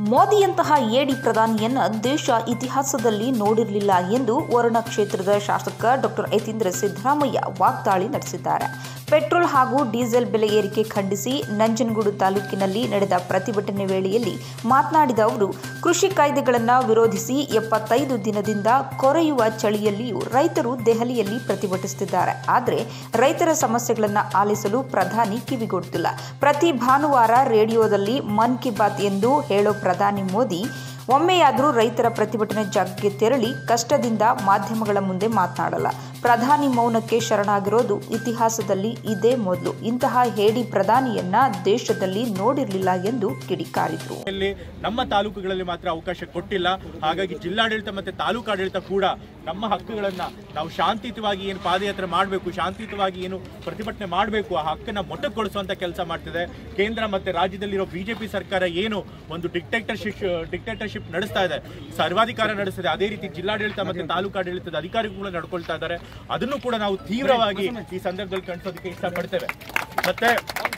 ಮೋದಿಯಂತಹ ಏಡಿ ಪ್ರಧಾನಿಯನ್ನ ದೇಶ ಇತಿಹಾಸದಲ್ಲಿ ನೋಡಿರಲಿಲ್ಲ ಎಂದು ವರುಣ ಕ್ಷೇತ್ರದ ಶಾಸಕ ಡಾಕ್ಟರ್ ಯತೀಂದ್ರ ಸಿದ್ದರಾಮಯ್ಯ ವಾಗ್ದಾಳಿ ನಡೆಸಿದ್ದಾರೆ ಪೆಟ್ರೋಲ್ ಹಾಗೂ ಡೀಸೆಲ್ ಬೆಲೆ ಏರಿಕೆ ಖಂಡಿಸಿ ನಂಜನಗೂಡು ತಾಲೂಕಿನಲ್ಲಿ ನಡೆದ ಪ್ರತಿಭಟನೆ ವೇಳೆಯಲ್ಲಿ ಮಾತನಾಡಿದ ಅವರು ಕೃಷಿ ಕಾಯ್ದೆಗಳನ್ನು ವಿರೋಧಿಸಿ ಎಪ್ಪತ್ತೈದು ದಿನದಿಂದ ಕೊರೆಯುವ ಚಳಿಯಲ್ಲಿಯೂ ರೈತರು ದೆಹಲಿಯಲ್ಲಿ ಪ್ರತಿಭಟಿಸುತ್ತಿದ್ದಾರೆ ಆದರೆ ರೈತರ ಸಮಸ್ಯೆಗಳನ್ನು ಆಲಿಸಲು ಪ್ರಧಾನಿ ಕಿವಿಗೊಡುತ್ತಿಲ್ಲ ಪ್ರತಿ ಭಾನುವಾರ ರೇಡಿಯೋದಲ್ಲಿ ಮನ್ ಕಿ ಬಾತ್ ಎಂದು ಹೇಳೋ ಪ್ರಧಾನಿ ಮೋದಿ ಒಮ್ಮೆಯಾದರೂ ರೈತರ ಪ್ರತಿಭಟನೆ ಜಾಗಕ್ಕೆ ತೆರಳಿ ಕಷ್ಟದಿಂದ ಮಾಧ್ಯಮಗಳ ಮುಂದೆ ಮಾತನಾಡಲ್ಲ ಪ್ರಧಾನಿ ಮೌನಕ್ಕೆ ಶರಣಾಗಿರೋದು ಇತಿಹಾಸದಲ್ಲಿ ಇದೇ ಮೊದಲು ಇಂತಹ ಹೇಡಿ ಪ್ರಧಾನಿಯನ್ನ ದೇಶದಲ್ಲಿ ನೋಡಿರಲಿಲ್ಲ ಎಂದು ಕಿಡಿಕಾರಿದರು ಇಲ್ಲಿ ನಮ್ಮ ತಾಲೂಕುಗಳಲ್ಲಿ ಮಾತ್ರ ಅವಕಾಶ ಕೊಟ್ಟಿಲ್ಲ ಹಾಗಾಗಿ ಜಿಲ್ಲಾಡಳಿತ ಮತ್ತೆ ತಾಲೂಕಾಡಳಿತ ಕೂಡ ನಮ್ಮ ಹಕ್ಕುಗಳನ್ನ ನಾವು ಶಾಂತಿಯುತವಾಗಿ ಏನು ಪಾದಯಾತ್ರೆ ಮಾಡಬೇಕು ಶಾಂತಿಯುತವಾಗಿ ಏನು ಪ್ರತಿಭಟನೆ ಮಾಡಬೇಕು ಆ ಹಕ್ಕನ್ನ ಮೊಟಕುಗೊಳಿಸುವಂತ ಕೆಲಸ ಮಾಡ್ತಿದೆ ಕೇಂದ್ರ ಮತ್ತೆ ರಾಜ್ಯದಲ್ಲಿರೋ ಬಿಜೆಪಿ ಸರ್ಕಾರ ಏನು ಒಂದು ಡಿಕ್ಟೇಟರ್ಶಿಪ್ ಡಿಕ್ಟೇಟರ್ಶಿಪ್ ನಡೆಸ್ತಾ ಇದೆ ಸರ್ವಾಧಿಕಾರ ನಡೆಸ್ತಿದೆ ಅದೇ ರೀತಿ ಜಿಲ್ಲಾಡಳಿತ ಮತ್ತೆ ತಾಲೂಕಾಡಳಿತದ ಅಧಿಕಾರಿಗಳು ನಡ್ಕೊಳ್ತಾ ಇದ್ದಾರೆ ಅದನ್ನು ಕೂಡ ನಾವು ತೀವ್ರವಾಗಿ ಈ ಸಂದರ್ಭದಲ್ಲಿ ಕಾಣಿಸೋದಕ್ಕೆ ಇಷ್ಟಪಡ್ತೇವೆ ಮತ್ತೆ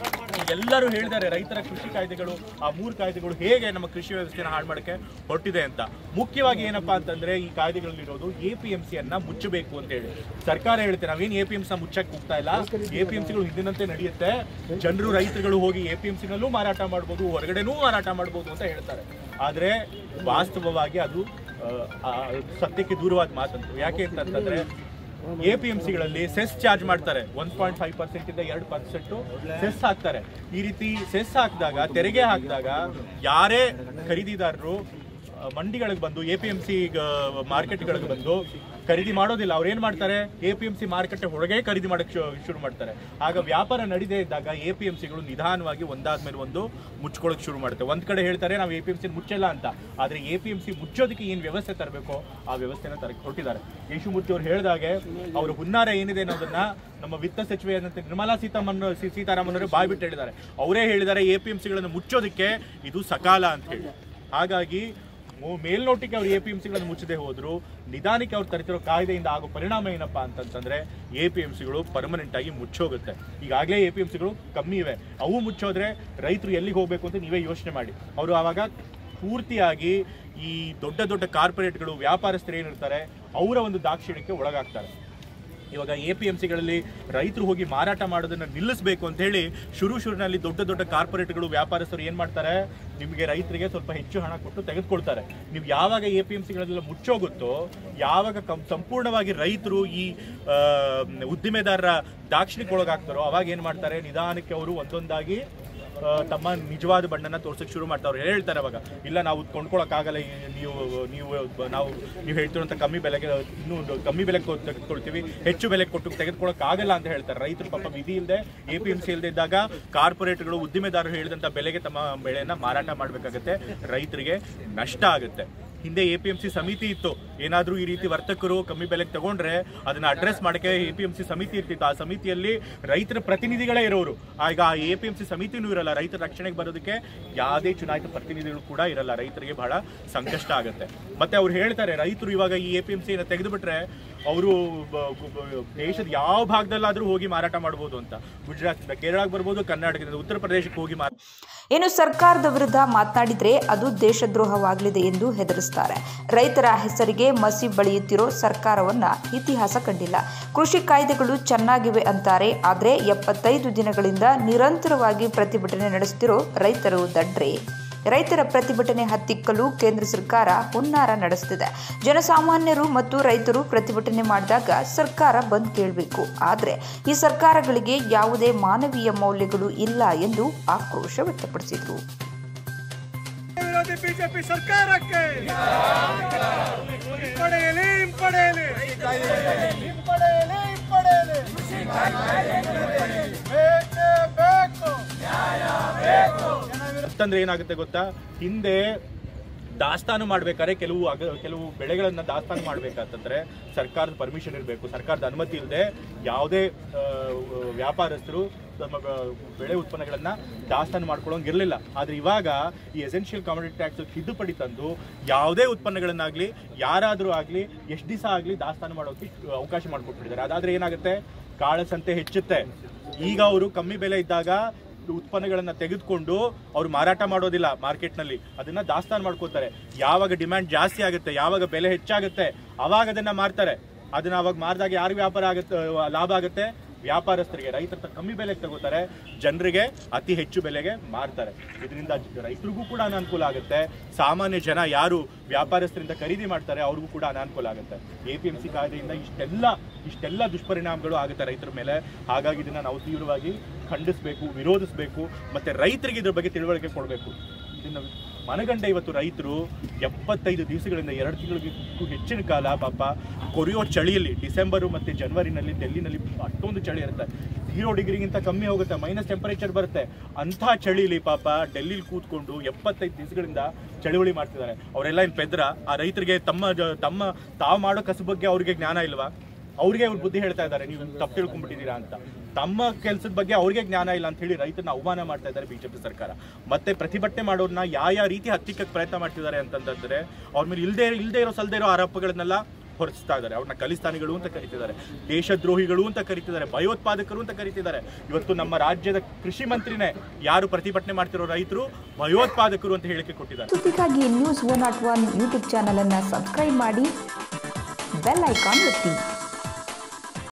ಎಲ್ಲರೂ ಹೇಳಿದ್ದಾರೆ ರೈತರ ಕೃಷಿ ಕಾಯ್ದೆಗಳು ಆ ಮೂರು ಕಾಯ್ದೆಗಳು ಹೇಗೆ ನಮ್ಮ ಕೃಷಿ ವ್ಯವಸ್ಥೆನ ಹಾಳು ಮಾಡಕ್ಕೆ ಹೊರಟಿದೆ ಅಂತ ಮುಖ್ಯವಾಗಿ ಏನಪ್ಪಾ ಅಂತಂದ್ರೆ ಈ ಕಾಯ್ದೆಗಳಲ್ಲಿರೋದು ಎ ಪಿ ಎಂ ಸಿಯನ್ನ ಮುಚ್ಚಬೇಕು ಅಂತ ಹೇಳಿ ಸರ್ಕಾರ ಹೇಳುತ್ತೆ ನಾವೇನು ಎ ಪಿ ಎಂ ನ ಮುಚ್ಚಕ್ಕೆ ಹೋಗ್ತಾ ಇಲ್ಲ ಎ ಪಿ ಎಂ ಸಿಗಳು ಹಿಂದಿನಂತೆ ನಡೆಯುತ್ತೆ ಜನರು ರೈತರುಗಳು ಹೋಗಿ ಎ ಪಿ ಎಂ ಸಿನಲ್ಲೂ ಮಾರಾಟ ಮಾಡ್ಬೋದು ಹೊರಗಡೆನೂ ಮಾರಾಟ ಮಾಡ್ಬೋದು ಅಂತ ಹೇಳ್ತಾರೆ ಆದ್ರೆ ವಾಸ್ತವವಾಗಿ ಅದು ಆ, ಆ, ಸತ್ಯಕ್ಕೆ ದೂರವಾದ ಮಾತಂತು ಯಾಕೆ ಅಂತಂತಂದ್ರೆ ಎ ಪಿ ಎಂ ಸಿಗಳಲ್ಲಿ ಸೆಸ್ ಚಾರ್ಜ್ ಮಾಡ್ತಾರೆ ಒನ್ ಪಾಯಿಂಟ್ ಫೈವ್ ಪರ್ಸೆಂಟ್ ಇಂದ ಎರಡು ಪರ್ಸೆಂಟ್ ಸೆಸ್ ಹಾಕ್ತಾರೆ ಈ ರೀತಿ ಸೆಸ್ ಹಾಕಿದಾಗ ತೆರಿಗೆ ಹಾಕಿದಾಗ ಯಾರೇ ಖರೀದಿದಾರರು ಆ, ಮಂಡಿಗಳಿಗೆ ಬಂದು ಎ ಪಿ ಎಂ ಸಿ ಮಾರ್ಕೆಟ್ಗಳಿಗೆ ಬಂದು ಖರೀದಿ ಮಾಡೋದಿಲ್ಲ ಅವ್ರು ಏನ್ ಮಾಡ್ತಾರೆ ಎ ಪಿ ಎಂ ಸಿ ಮಾರುಕಟ್ಟೆ ಹೊರಗೆ ಖರೀದಿ ಮಾಡಕ್ಕೆ ಶು- ಶುರು ಮಾಡ್ತಾರೆ ಆಗ ವ್ಯಾಪಾರ ನಡೀದೇ ಇದ್ದಾಗ ಎ ಪಿ ಎಂ ಸಿಗಳು ನಿಧಾನವಾಗಿ ಒಂದಾದ್ಮೇಲೆ ಒಂದು ಮುಚ್ಕೊಳ್ಳೋಕೆ ಶುರು ಮಾಡುತ್ತೆ ಒಂದ್ ಕಡೆ ಹೇಳ್ತಾರೆ ನಾವು ಎ ಪಿ ಎಂ ಸಿ ಮುಚ್ಚಲ್ಲ ಅಂತ ಆದ್ರೆ ಎ ಪಿ ಎಂ ಸಿ ಮುಚ್ಚೋದಕ್ಕೆ ಏನ್ ವ್ಯವಸ್ಥೆ ತರಬೇಕೋ ಆ ವ್ಯವಸ್ಥೆನ ತರಕ್ಕೆ ಹೊರಟಿದ್ದಾರೆ ಯಶುಮೂರ್ತಿ ಅವರು ಹೇಳಿದಾಗೆ ಅವರ ಹುನ್ನಾರ ಏನಿದೆ ಅನ್ನೋದನ್ನ ನಮ್ಮ ವಿತ್ತ ಸಚಿವೆ ಆದಂತೆ ನಿರ್ಮಲಾ ಸೀತಾರಾಮನ್ ಸಿ- ಸೀತಾರಾಮನ್ ಅವರು ಬಾಯ್ಬಿಟ್ಟು ಹೇಳಿದ್ದಾರೆ ಅವರೇ ಹೇಳಿದ್ದಾರೆ ಎ ಪಿ ಎಂ ಸಿಗಳನ್ನು ಮುಚ್ಚೋದಕ್ಕೆ ಇದು ಸಕಾಲ ಅಂತ ಹೇಳಿ ಹಾಗಾಗಿ ಮು- ಮೇಲ್ನೋಟಕ್ಕೆ ಅವ್ರು ಎ ಪಿ ಎಂ ಸಿಗಳನ್ನು ಮುಚ್ಚದೆ ಹೋದ್ರು ನಿಧಾನಕ್ಕೆ ಅವ್ರು ತರ್ತಿರೋ ಕಾಯ್ದೆಯಿಂದ ಆಗೋ ಪರಿಣಾಮ ಏನಪ್ಪಾ ಅಂತಂತಂದ್ರೆ ಎ ಪಿ ಎಂ ಸಿಗಳು ಪರ್ಮನೆಂಟ್ ಆಗಿ ಮುಚ್ಚೋಗುತ್ತೆ ಈಗಾಗಲೇ ಎ ಪಿ ಎಂ ಸಿಗಳು ಕಮ್ಮಿ ಇವೆ ಅವು ಮುಚ್ಚೋದ್ರೆ ರೈತರು ಎಲ್ಲಿಗೆ ಹೋಗ್ಬೇಕು ಅಂತ ನೀವೇ ಯೋಚನೆ ಮಾಡಿ ಅವರು ಆವಾಗ ಪೂರ್ತಿಯಾಗಿ ಈ ದೊಡ್ಡ ದೊಡ್ಡ ಕಾರ್ಪೊರೇಟ್ಗಳು ವ್ಯಾಪಾರಸ್ಥರು ಏನಿರ್ತಾರೆ ಅವರ ಒಂದು ದಾಕ್ಷಿಣ್ಯಕ್ಕೆ ಒಳಗಾಗ್ತಾರೆ ಇವಾಗ ಎ ಪಿ ಎಂ ಸಿಗಳಲ್ಲಿ ರೈತರು ಹೋಗಿ ಮಾರಾಟ ಮಾಡೋದನ್ನ ನಿಲ್ಲಿಸಬೇಕು ಅಂತ ಹೇಳಿ ಶುರು ಶುರುನಲ್ಲಿ ದೊಡ್ಡ ದೊಡ್ಡ ಕಾರ್ಪೊರೇಟ್ಗಳು ವ್ಯಾಪಾರಸ್ಥರು ಏನ್ ಮಾಡ್ತಾರೆ ನಿಮಗೆ ರೈತರಿಗೆ ಸ್ವಲ್ಪ ಹೆಚ್ಚು ಹಣ ಕೊಟ್ಟು ತೆಗೆದುಕೊಳ್ತಾರೆ ನೀವು ಯಾವಾಗ ಎ ಪಿ ಎಂ ಸಿಗಳೆಲ್ಲ ಮುಚ್ಚೋಗುತ್ತೋ ಯಾವಾಗ ಕಂ ಸಂಪೂರ್ಣವಾಗಿ ರೈತರು ಈ ಆ, ಉದ್ದಿಮೆದಾರರ ದಾಕ್ಷಿಣ್ಯಕ್ಕೆ ಒಳಗಾಗ್ತಾರೋ ಅವಾಗ ಏನ್ ಮಾಡ್ತಾರೆ ನಿಧಾನಕ್ಕೆ ಅವರು ಒಂದೊಂದಾಗಿ ಆ, ತಮ್ಮ ನಿಜವಾದ ಬಣ್ಣನ ತೋರ್ಸಕ್ ಶುರು ಮಾಡ್ತಾರೆ ಅವ್ರು ಹೇಳ್ತಾರೆ ಅವಾಗ ಇಲ್ಲ ನಾವು ಕೊಂಡ್ಕೊಳಕ್ಕಾಗಲ್ಲ ಈ- ನೀವು ನೀವು ನಾವು ನೀವು ಹೇಳ್ತಿರೋಂಥ ಕಮ್ಮಿ ಬೆಲೆಗೆ ಇನ್ನೂ ಒಂದು ಕಮ್ಮಿ ಬೆಲೆ ತೆಗೆದುಕೊಳ್ತೀವಿ ಹೆಚ್ಚು ಬೆಲೆ ಕೊಟ್ಟು ತೆಗೆದುಕೊಳ್ಳಕ್ ಆಗಲ್ಲ ಅಂತ ಹೇಳ್ತಾರೆ ರೈತರು ಪಾಪ ವಿಧಿ ಇಲ್ಲದೆ ಎ ಪಿ ಎಂ ಸಿ ಇಲ್ಲದೆ ಇದ್ದಾಗ ಕಾರ್ಪೊರೇಟ್ಗಳು ಉದ್ದಿಮೆದಾರರು ಹೇಳಿದಂಥ ಬೆಲೆಗೆ ತಮ್ಮ ಬೆಳೆಯನ್ನ ಮಾರಾಟ ಮಾಡಬೇಕಾಗತ್ತೆ ರೈತರಿಗೆ ನಷ್ಟ ಆಗುತ್ತೆ ಹಿಂದೆ ಎ ಪಿ ಎಂ ಸಿ ಸಮಿತಿ ಇತ್ತು ಏನಾದ್ರೂ ಈ ರೀತಿ ವರ್ತಕರು ಕಮ್ಮಿ ಬೆಲೆಗೆ ತಗೊಂಡ್ರೆ ಅದನ್ನ ಅಡ್ರೆಸ್ ಮಾಡಕ್ಕೆ ಎ ಪಿ ಎಂ ಸಿ ಸಮಿತಿ ಇರ್ತಿತ್ತು ಆ ಸಮಿತಿಯಲ್ಲಿ ರೈತರ ಪ್ರತಿನಿಧಿಗಳೇ ಇರೋರು ಆಗ ಆ ಎ ಪಿ ಎಂ ಸಿ ಸಮಿತಿನೂ ಇರಲ್ಲ ರೈತರ ರಕ್ಷಣೆಗೆ ಬರೋದಕ್ಕೆ ಯಾವುದೇ ಚುನಾಯಿತ ಪ್ರತಿನಿಧಿಗಳು ಕೂಡ ಇರಲ್ಲ ರೈತರಿಗೆ ಬಹಳ ಸಂಕಷ್ಟ ಆಗುತ್ತೆ ಮತ್ತೆ ಅವ್ರು ಹೇಳ್ತಾರೆ ರೈತರು ಇವಾಗ ಈ ಎ ಪಿ ಎಂ ಸಿ ತೆಗೆದುಬಿಟ್ರೆ ಅವರು ದೇಶದ ಯಾವ ಭಾಗದಲ್ಲಾದ್ರೂ ಹೋಗಿ ಮಾರಾಟ ಮಾಡ್ಬೋದು ಅಂತ ಗುಜರಾತ್ನಿಂದ ಕೇರಳಕ್ಕೆ ಬರ್ಬೋದು ಕರ್ನಾಟಕದಿಂದ ಉತ್ತರ ಪ್ರದೇಶಕ್ಕೆ ಹೋಗಿ ಮಾರ ಇನ್ನು ಸರ್ಕಾರದ ವಿರುದ್ಧ ಮಾತನಾಡಿದ್ರೆ ಅದು ದೇಶದ್ರೋಹವಾಗಲಿದೆ ಎಂದು ಹೆದರಿಸ್ತಾರೆ ರೈತರ ಹೆಸರಿಗೆ ಮಸಿ ಬಳಿಯುತ್ತಿರೋ ಸರ್ಕಾರವನ್ನ ಇತಿಹಾಸ ಕಂಡಿಲ್ಲ ಕೃಷಿ ಕಾಯ್ದೆಗಳು ಚೆನ್ನಾಗಿವೆ ಅಂತಾರೆ ಆದರೆ ಎಪ್ಪತ್ತೈದು ದಿನಗಳಿಂದ ನಿರಂತರವಾಗಿ ಪ್ರತಿಭಟನೆ ನಡೆಸುತ್ತಿರೋ ರೈತರು ದಡ್ರೆ ರೈತರ ಪ್ರತಿಭಟನೆ ಹತ್ತಿಕ್ಕಲು ಕೇಂದ್ರ ಸರ್ಕಾರ ಹುನ್ನಾರ ನಡೆಸುತ್ತಿದೆ ಜನಸಾಮಾನ್ಯರು ಮತ್ತು ರೈತರು ಪ್ರತಿಭಟನೆ ಮಾಡಿದಾಗ ಸರ್ಕಾರ ಬಂದ್ ಕೇಳಬೇಕು ಆದರೆ ಈ ಸರ್ಕಾರಗಳಿಗೆ ಯಾವುದೇ ಮಾನವೀಯ ಮೌಲ್ಯಗಳು ಇಲ್ಲ ಎಂದು ಆಕ್ರೋಶ ವ್ಯಕ್ತಪಡಿಸಿದರು ವಿರೋಧಿ ಬಿಜೆಪಿ ಸರ್ಕಾರಕ್ಕೆ ಹಿಂಪಡೆಯಲಿ ಹಿಂಪಡೆಯಲಿ ಹಿಂಪಡೆಯಲಿ ಹಿಂಪಡೆಯಲಿ ಬೇಕೇ ಬೇಕು ಅಂತಂದ್ರೆ ಏನಾಗುತ್ತೆ ಗೊತ್ತಾ ಹಿಂದೆ ದಾಸ್ತಾನು ಮಾಡ್ಬೇಕಾದ್ರೆ ಕೆಲವು ಅಗ ಕೆಲವು ಬೆಳೆಗಳನ್ನ ದಾಸ್ತಾನು ಮಾಡ್ಬೇಕಂತಂದ್ರೆ ಸರ್ಕಾರದ ಪರ್ಮಿಷನ್ ಇರಬೇಕು ಸರ್ಕಾರದ ಅನುಮತಿ ಇಲ್ಲದೆ ಯಾವುದೇ ಆ, ವ್ಯಾಪಾರಸ್ಥರು ತಮ್ಮ ಬ- ಬೆಳೆ ಉತ್ಪನ್ನಗಳನ್ನ ದಾಸ್ತಾನು ಮಾಡ್ಕೊಳ್ಳೋಂಗಿರ್ಲಿಲ್ಲ ಆದ್ರೆ ಇವಾಗ ಈ ಎಸೆನ್ಷಿಯಲ್ ಕಾಮಡಿಟಿ ಟ್ಯಾಕ್ಸ್ ತಿದ್ದುಪಡಿ ತಂದು ಯಾವುದೇ ಉತ್ಪನ್ನಗಳನ್ನಾಗ್ಲಿ ಯಾರಾದರೂ ಆಗ್ಲಿ ಎಷ್ಟು ದಿವಸ ಆಗ್ಲಿ ದಾಸ್ತಾನು ಮಾಡೋಕೆ ಅವಕಾಶ ಮಾಡಿಕೊಟ್ಬಿಟ್ಟಿದ್ದಾರೆ ಅದಾದ್ರೆ ಏನಾಗುತ್ತೆ ಕಾಳಸಂತೆ ಹೆಚ್ಚುತ್ತೆ ಈಗ ಅವರು ಕಮ್ಮಿ ಬೆಲೆ ಇದ್ದಾಗ ಉತ್ಪನ್ನಗಳನ್ನ ತೆಗೆದುಕೊಂಡು ಅವ್ರು ಮಾರಾಟ ಮಾಡೋದಿಲ್ಲ ಮಾರ್ಕೆಟ್ನಲ್ಲಿ ಅದನ್ನ ದಾಸ್ತಾನು ಮಾಡ್ಕೋತಾರೆ ಯಾವಾಗ ಡಿಮ್ಯಾಂಡ್ ಜಾಸ್ತಿ ಆಗುತ್ತೆ ಯಾವಾಗ ಬೆಲೆ ಹೆಚ್ಚಾಗುತ್ತೆ ಅವಾಗ ಅದನ್ನ ಮಾರ್ತಾರೆ ಅದನ್ನ ಅವಾಗ ಮಾರಿದಾಗ ಯಾರು ವ್ಯಾಪಾರ ಆಗುತ್ತೆ ಲಾಭ ಆಗುತ್ತೆ ವ್ಯಾಪಾರಸ್ಥರಿಗೆ ರೈತರ ಹತ್ರ ಕಮ್ಮಿ ಬೆಲೆಗೆ ತಗೋತಾರೆ ಜನರಿಗೆ ಅತಿ ಹೆಚ್ಚು ಬೆಲೆಗೆ ಮಾರ್ತಾರೆ ಇದರಿಂದ ರೈತರಿಗೂ ಕೂಡ ಅನಾನುಕೂಲ ಆಗುತ್ತೆ ಸಾಮಾನ್ಯ ಜನ ಯಾರು ವ್ಯಾಪಾರಸ್ಥರಿಂದ ಖರೀದಿ ಮಾಡ್ತಾರೆ ಅವ್ರಿಗೂ ಕೂಡ ಅನಾನುಕೂಲ ಆಗುತ್ತೆ ಎ ಪಿ ಎಂ ಸಿ ಕಾಯ್ದೆಯಿಂದ ಇಷ್ಟೆಲ್ಲ ಇಷ್ಟೆಲ್ಲ ದುಷ್ಪರಿಣಾಮಗಳು ಆಗುತ್ತೆ ರೈತರ ಮೇಲೆ ಹಾಗಾಗಿ ಇದನ್ನ ನಾವು ತೀವ್ರವಾಗಿ ಖಂಡಿಸಬೇಕು ವಿರೋಧಿಸಬೇಕು ಮತ್ತೆ ರೈತರಿಗೆ ಇದ್ರ ಬಗ್ಗೆ ತಿಳುವಳಿಕೆ ಕೊಡಬೇಕು ಇದನ್ನ ಮನಗಂಡ ಇವತ್ತು ರೈತರು ಎಪ್ಪತ್ತೈದು ದಿವಸಗಳಿಂದ ಎರಡು ತಿಂಗಳಿಗೂ ಹೆಚ್ಚಿನ ಕಾಲ ಪಾಪ ಕೊರಿಯೋ ಚಳಿಯಲ್ಲಿ ಡಿಸೆಂಬರು ಮತ್ತು ಜನವರಿನಲ್ಲಿ ಡೆಲ್ಲಿನಲ್ಲಿ ಅಷ್ಟೊಂದು ಚಳಿ ಇರುತ್ತೆ ಝೀರೋ ಡಿಗ್ರಿಗಿಂತ ಕಮ್ಮಿ ಹೋಗುತ್ತೆ ಮೈನಸ್ ಟೆಂಪರೇಚರ್ ಬರುತ್ತೆ ಅಂಥ ಚಳಿಲಿ ಪಾಪ ಡೆಲ್ಲಿಲಿ ಕೂತ್ಕೊಂಡು ಎಪ್ಪತ್ತೈದು ದಿವಸಗಳಿಂದ ಚಳುವಳಿ ಮಾಡ್ತಿದ್ದಾರೆ ಅವರೆಲ್ಲ ಏನು ಪೆದ್ರ ಆ ರೈತರಿಗೆ ತಮ್ಮ ಜ- ತಮ್ಮ ತಾವು ಮಾಡೋ ಕಸು ಬಗ್ಗೆ ಅವ್ರಿಗೆ ಜ್ಞಾನ ಇಲ್ವಾ ಅವ್ರಿಗೆ ಅವ್ರು ಬುದ್ಧಿ ಹೇಳ್ತಾ ಇದ್ದಾರೆ ನೀವು ತಪ್ಪು ತಿಳ್ಕೊಂಡ್ಬಿಟ್ಟಿದ್ದೀರಾ ಅಂತ ತಮ್ಮ ಕೆಲಸದ ಬಗ್ಗೆ ಅವ್ರಿಗೆ ಜ್ಞಾನ ಇಲ್ಲ ಅಂತ ಹೇಳಿ ರೈತರನ್ನ ಅವಮಾನ ಮಾಡ್ತಾ ಇದ್ದಾರೆ ಬಿಜೆಪಿ ಸರ್ಕಾರ ಮತ್ತೆ ಪ್ರತಿಭಟನೆ ಮಾಡೋರ್ನ ಯಾವ ಯಾವ ರೀತಿ ಹತ್ತಿಕ್ಕಕ್ಕೆ ಪ್ರಯತ್ನ ಮಾಡ್ತಿದ್ದಾರೆ ಅಂತಂದ್ರೆ ಅವ್ರ ಮೇಲೆ ಇಲ್ದೇ ಇಲ್ದೇ ಇರೋ ಸಲ್ದೇ ಇರೋ ಆರೋಪಗಳನ್ನೆಲ್ಲ ಹೊರಡಿಸ್ತಾ ಇದ್ದಾರೆ ಅವ್ರನ್ನ ಖಲಿಸ್ತಾನಿಗಳು ಅಂತ ಕರಿತಿದ್ದಾರೆ ದೇಶದ್ರೋಹಿಗಳು ಅಂತ ಕರಿತಿದ್ದಾರೆ ಭಯೋತ್ಪಾದಕರು ಅಂತ ಕರಿತಿದ್ದಾರೆ ಇವತ್ತು ನಮ್ಮ ರಾಜ್ಯದ ಕೃಷಿ ಮಂತ್ರಿನೇ ಯಾರು ಪ್ರತಿಭಟನೆ ಮಾಡ್ತಿರೋ ರೈತರು ಭಯೋತ್ಪಾದಕರು ಅಂತ ಹೇಳಿಕೆ ಕೊಟ್ಟಿದ್ದಾರೆ ಸುದ್ದಿಗಾಗಿ news one not one YouTube ಚಾನಲನ್ನು ಸಬ್ಸ್ಕ್ರೈಬ್ ಮಾಡಿ ಬೆಲ್ ಐಕಾನ್ ಒತ್ತಿ